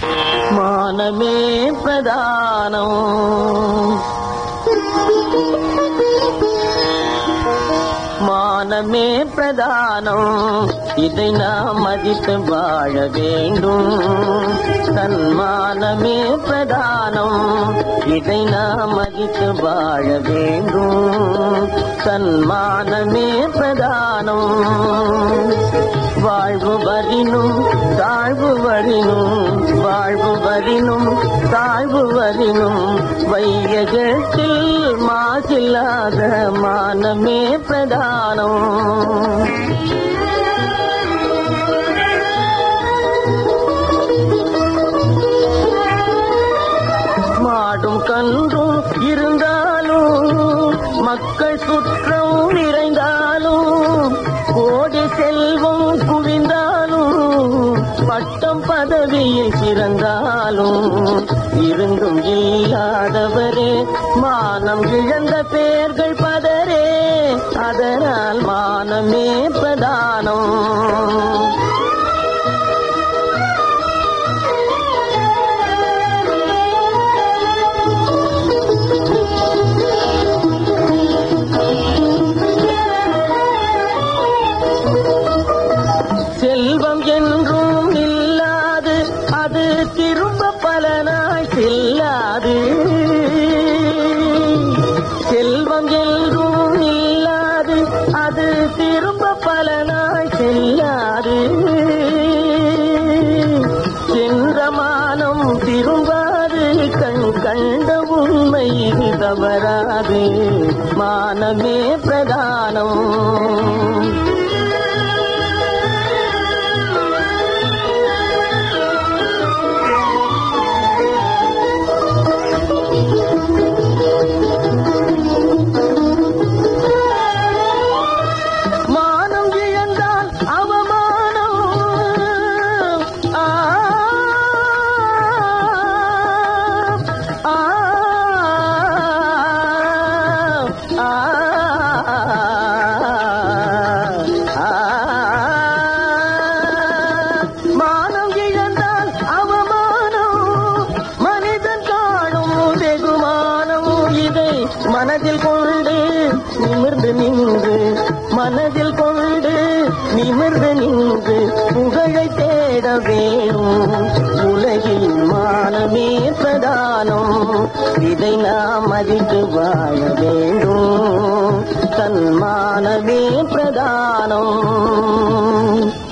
மானமே பிரதானம் மானமே பிரதானம் இதை நாம் மதித்து வாழ வேண்டும் தன்மானமே பிரதானம் இதை நாம் மதித்து வாழ வேண்டும் தன்மானமே பிரதானம் வாழ்வு வரினும் தாழ்வு வரினும் வாழ்வு வரினும் தாழ்வு வரினும் வையகத்தில் மாசில்லாத மானமே பிரதானம் மாடும் கன்றும் இருந்தாலும் மக்கள் சுற்றம் நிறைந்தாலும் கோடி செல்வம் குவிந்தாலும் பட்டம் பதவியில் சிறந்தாலும் இருந்தும் இல்லாதவரே மானம் இழந்த பேர்கள் பதரே அதனால் மானமே பிரதானம் செல்வம் என்றும் இல்லாது அது திரும்ப பல நாள் செல்லாது செல்வம் என்றும் இல்லாது அது திரும்ப பல நாள் செல்லாது சென்ற மானம் திரும்பாது கண் கண்ட உண்மை தவறாது மானமே பிரதானம் மானம் இழந்தால் அவமானம் ஆ, ஆ, ஆ, ஆ. மானம் இழந்தால் அவமானம் மனிதன் காணும் வெகுமானம் இதை மனதில் கொண்டு நிமிர்ந்து நின்று மனதில் கொண்டு நிமிர்ந்து நின்று புகழை தேட வேணும் உலகில் மானமே பிரதானம் இதை நாம் மதித்து வாழ வேண்டும் தன்மானமே பிரதானம்